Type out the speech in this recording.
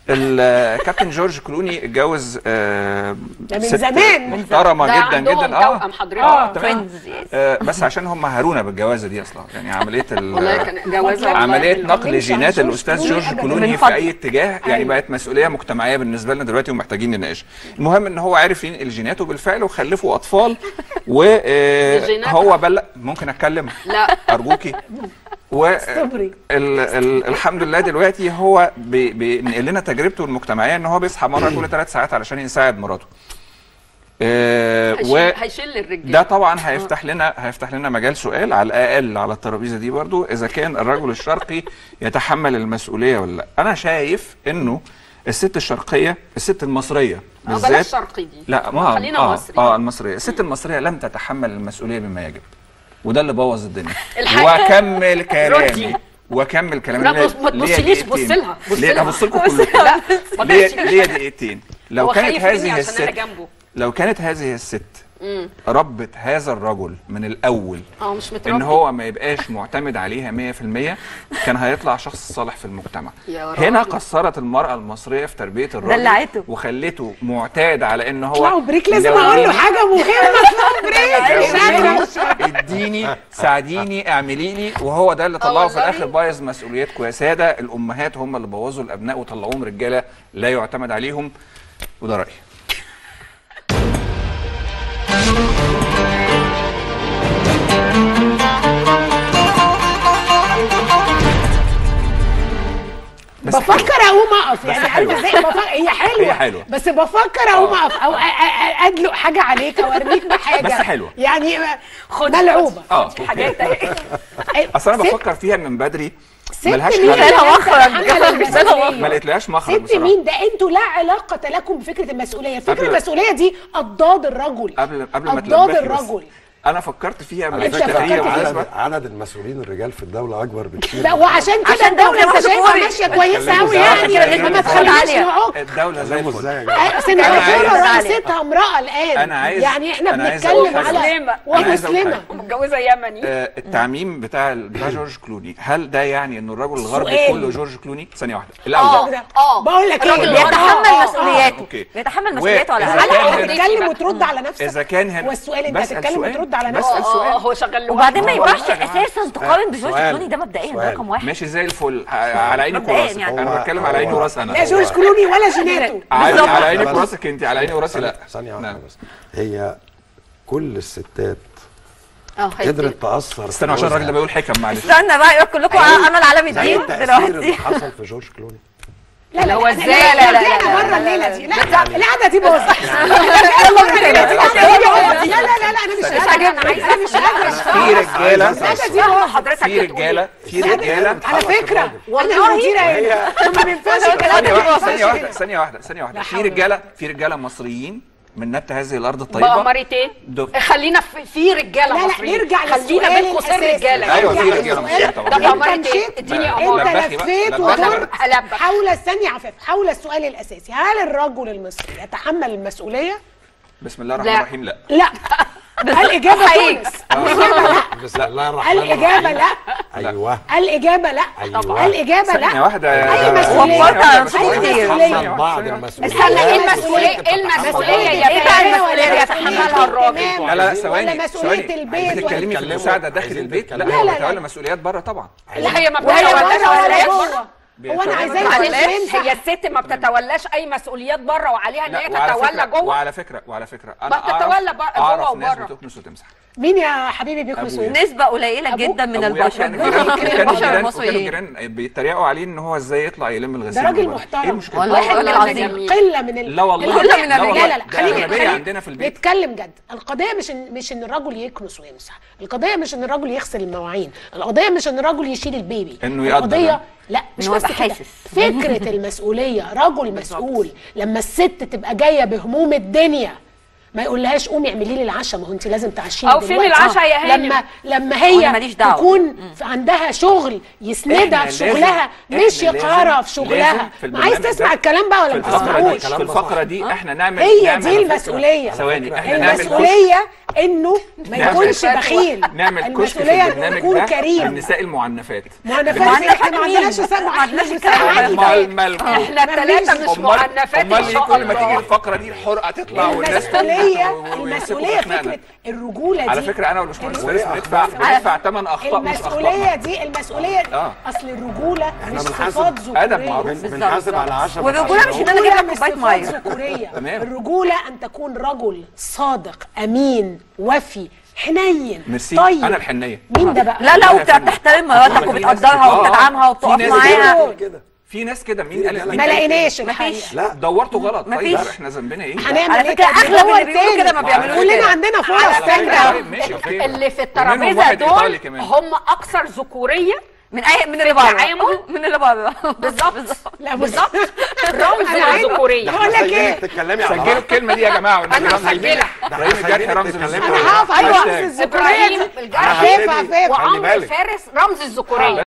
الكابتن جورج كلوني اتجوز آه، ده من ست زمان. محترمه ده جدا عندهم جدا توأم حضرتك. اه تمام Twins, yes. آه، بس عشان هم هارونا بالجوازه دي اصلا يعني عمليه ال- والله كان جوازها عمليه والله نقل مش عن جينات جورج الاستاذ كلوني جورج أبداً. كلوني من في فضل. اي اتجاه يعني أيوة. بقت مسؤوليه مجتمعيه بالنسبه لنا دلوقتي ومحتاجين نناقشها المهم ان هو عرف ينقل جيناته بالفعل وخلفوا اطفال الجينات وهو بلغ ممكن اتكلم لا ارجوكي و استبري. ال ال الحمد لله دلوقتي هو بي- بينقل لنا تجربته المجتمعيه ان هو بيصحى مره كل ثلاث ساعات علشان يساعد مراته. آه هيشيل, و هيشيل الرجاله ده طبعا هيفتح لنا هيفتح لنا مجال سؤال على الاقل على الترابيزه دي برضو اذا كان الرجل الشرقي يتحمل المسؤوليه ولا لا انا شايف انه الست الشرقيه الست المصريه آه، بلاش بالذات شرقي دي لا ما خلينا آه مصري. اه المصريه الست المصريه لم تتحمل المسؤوليه بما يجب وده اللي بوظ الدنيا الحقيقة- وكمل كلامي ردي. وكمل كلامي لا، ليا- بص- ما ليا تبصليش، دقيقتين. بص لها، بص ليا لها. ابص لكم كلكم لا ما ليا تبصش. ليا دقيقتين لو هو كانت خايف مني هذه عشان الست أنا جنبه. لو كانت هذه الست ربت هذا الرجل من الاول اه مش متربي ان هو ما يبقاش معتمد عليها 100% كان هيطلع شخص صالح في المجتمع يا هنا راجل. قصرت المرأة المصرية في تربية الراجل دلعته. وخلته معتاد على ان هو اطلعوا بريك لازم لو اقول له اديني- حاجه مهمه اطلعوا بريك مش قادره اديني ساعديني اعملي لي وهو ده اللي طلعه في والله. الاخر بايظ مسؤولياتكم يا ساده الامهات هم اللي بوظوا الابناء وطلعوهم رجاله لا يعتمد عليهم وده رايي بس حلو. بفكر اقوم اقف يعني حلوة. عارفه ازاي بفكر هي حلوه هي حلوة. بس بفكر اقوم اقف او أ- أ- ادلق حاجه عليك او ارميك بحاجه بس حلوة. يعني ملعوبه اه حاجات اهي اصل انا ست- بفكر فيها من بدري ست ملهاش مين حل لها اللي مخرج. تتحمل مش لها المسؤولية؟ ما لقيتلهاش مخرج ست بصراحه مين ده انتوا لا علاقه لكم بفكره المسؤوليه فكره قبل- المسؤوليه دي اضداد الرجل قبل قبل ما اضداد تلبخي بس الرجل انا فكرت فيها من على فكره فكرة هي فكرت فيها. بالنسبه عدد, عدد المسؤولين الرجال في الدولة أكبر بكتير لا وعشان كده عشان ده الدوله انت مش شايفها كوري. ماشيه كويسه بتكلموا قوي زي- يعني بتكلموا ما زي- تخليناش عالية. نعق الدوله زي كلامه الفل ازاي يا جماعة؟ اصل أنا الدكتوره عايز- رئيستها امراه الان أنا عايز- يعني احنا أنا عايز أقول بنتكلم حاجة. على ومسلمة. أنا عايز أقول ومسلمه حاجة. ومتجوزه يمني آه، التعميم بتاع ال- بتاع جورج كلوني هل ده يعني ان الرجل الغربي سؤال. كله جورج كلوني ثانيه واحده الاول اه اه بقول لك الراجل ايه الغربي. بيتحمل آه، آه، مسؤولياته أوكي. بيتحمل مسؤولياته على وإذا الأقل. كان لا هنا- تتكلم وترد على نفسك اذا كان هنا هو السؤال انت بسأل تتكلم سؤال. وترد على بسأل نفسك سؤال. اه هو شغال لوحده وبعدين ما والله ينفعش يا جماعة. اساسا تقارن بجورج سؤال. كلوني ده مبدئيا ده سؤال. رقم واحد ماشي زي الفل ع- على عينك مبدئيا وراسك يعني. انا هو- بتكلم على عيني هو- وراس انا لا جورج كلوني ولا جيناته على بالظبط. على عينك بس- وراسك انت على عيني وراسي لا ثانية واحدة نعم. بس هي كل الستات اه قدرت تأثر استنى عشان الراجل ده بيقول حكم معلش استنى بقى يبقى كلكم امل عالمي زي الدين التأثير اللي دلوقتي حصل في جورج كلوني لا لا هو لا ازاي؟ لا لا، لا، لا لا، بره لا، الليله دي لا القعده دي باظت لا لا لا لا انا مش مش قادره عاجبني انا مش قادره في رجاله القعده دي باظت حضرتك في بتقول رجاله في رجاله على فكره انا المديره هنا ما بينفعش ثانية واحدة ثانية كده واحدة ثانية واحدة ثانية واحدة في رجالة في رجالة مصريين من نبت هذه الأرض بقى الطيبة مريتين دك- خلينا في, في رجاله لا لا مصريين نرجع خلينا للسؤال بين قوسين الأساسي. رجاله أيوة، في نرجع رجالة للسؤال. مصريين طبعا. طب انت عملت مشيت ايه؟ اديني انت امر لبخي بقى، لفيت لبخي بقى. ودرت هلبخ. حول استني يا عفاف حول السؤال الاساسي هل الرجل المصري يتحمل المسؤوليه؟ بسم الله الرحمن لا. الرحيم لا لا الاجابه حقيقي. تونس الاجابه لا بسم الله الرحمن الاجابه الرحيم لا أيوه الإجابة لا أيوة. الاجابه ثانية لا واحدة أي يا- مسؤولية. ثانية واحدة يا وفرت باشمهندس. كتير. ثانية حصل واحدة، بعض ثانية واحدة. استنى ايه المسؤوليات المسؤوليه ايه المسؤوليه مسؤولية ايه بقى المسؤوليه اللي مسؤولية يتحملها الراجل الاهتمام. لا لا ولا ثواني مسؤولية ثواني. البيت انت بتتكلمي في ولا- المساعدة داخل عايزين البيت لا تتكلموا. هو لا، لا، بيتولى لا. مسؤوليات بره طبعا لا هي ما وهي بتتولاش بره ولا مسؤوليات جوه بره هو انا عايزاها معلش تتوانسة. هي الست ما بتتولاش اي مسؤوليات بره وعليها ان هي لا وعلى تتولى فكرة جوه وعلى فكرة وعلى فكرة ما أنا بتتولى أعرف بقى جوه أعرف ناس وبره. بتكنس وتمسح مين يا حبيبي بيكنس أبويا. ويمسح؟ نسبة قليلة أبوه؟ جدا من أبويا البشر كان من جيران- البشر كانوا جيران- وكانوا المصريين جيران بيتريقوا عليه ان هو ازاي يطلع يلم الغسيل ده راجل من بره. محترم ايه المشكلة؟ والله واحد راجل من عظيم الجميل. قله من ال... لا والله القلة من لا الرجال. والله. لا لا لا ده خلينا الأغلبية خلينا عندنا في البيت نتكلم جد القضيه مش ان مش ان الرجل يكنس ويمسح القضيه مش ان الرجل يغسل المواعين القضيه مش ان الرجل يشيل البيبي إنه يقدر القضيه يعني. لا مش إن هو بس يبقى كده حاسس. فكره المسؤوليه رجل مسؤول لما الست تبقى جايه بهموم الدنيا ما يقولهاش قومي اعملي لي العشاء ما هو انت لازم تعشيني أو فين دلوقتي. العشاء يا هانم؟ لما لما أنا هي ماليش دعوة. تكون في عندها شغل يسندها إحنا في شغلها لازم- مش إحنا يقهرها لازم- في شغلها لازم في ما عايز البرنامج تسمع ده- الكلام بقى ولا في ما الفقرة دي تسمعوش في الفقرة دي احنا نعمل هي نعمل دي على فكرة- المسؤولية ثواني احنا نعمل المسؤولية انه ما نعمل- يكونش بخيل نعمل كشك في المسؤولية انه البرنامج يكون ده كريم النساء المعنفات معنفات معنفات احنا ما مين؟ عندناش نساء ما عندناش معنفات نساء عادي. امال مالكم احنا الثلاثه مش امال معنفات امال ان ليه شاء كل ما تيجي الله الفقره دي الحرقه تطلع والناس المسؤولية تقول- و- و- المسؤولية ويمسكوا في خناقنا. فكرة الرجولة دي على فكره انا والباشمهندس الرجولة- فارس بندفع بندفع ثمن اخطاء مش المسؤولية اخطاء دي المسؤولية آه. اصل الرجولة مش بنحاسب صفات ذكورية أدب معروف. بن- بنحاسب على 10 والرجولة مش إن أنا أجيب لك مش كوباية صفات مية. ذكورية تمام. الرجولة أن تكون رجل صادق أمين وفي حنين ميرسي طيب انا الحنيه مين ده بقى؟ لا لا يا وبتحترم مراتك في ناس وبتقدرها كده. وبتدعمها آه. وبتقف في ناس معاها كده. كده في ناس كده مين قال مين ما قال كده؟ لقيناش مفيش. الحقيقة لا دورتوا غلط مفيش. طيب احنا ذنبنا ايه؟ هنعمل على ايه فكرة طب أغلب ندور اللي بيقولوا تاني. كده ما بيعملوش كلنا كده. عندنا فرص على تانية فكره ماشي، أوكي. اللي في ومنهم الترابيزه واحد إيطالي دول كمان. هم اكثر ذكوريه من اي من اللي بره التعامل. من اللي بره بالظبط لا بالظبط أنا رمز عايزة- الذكوريه بقول لك سجلك ايه تتكلمي على سجلوا الكلمه دي يا جماعه والنبي أنا رمز هسجلها. الجرح. ابراهيم الجرح رمز تتكلمي الذكورية. انا هقف ايوه هاشتاج. رمز الذكورية ابراهيم دي الجرح عفيف عفيف وعمرو بالك. فارس رمز الذكوريه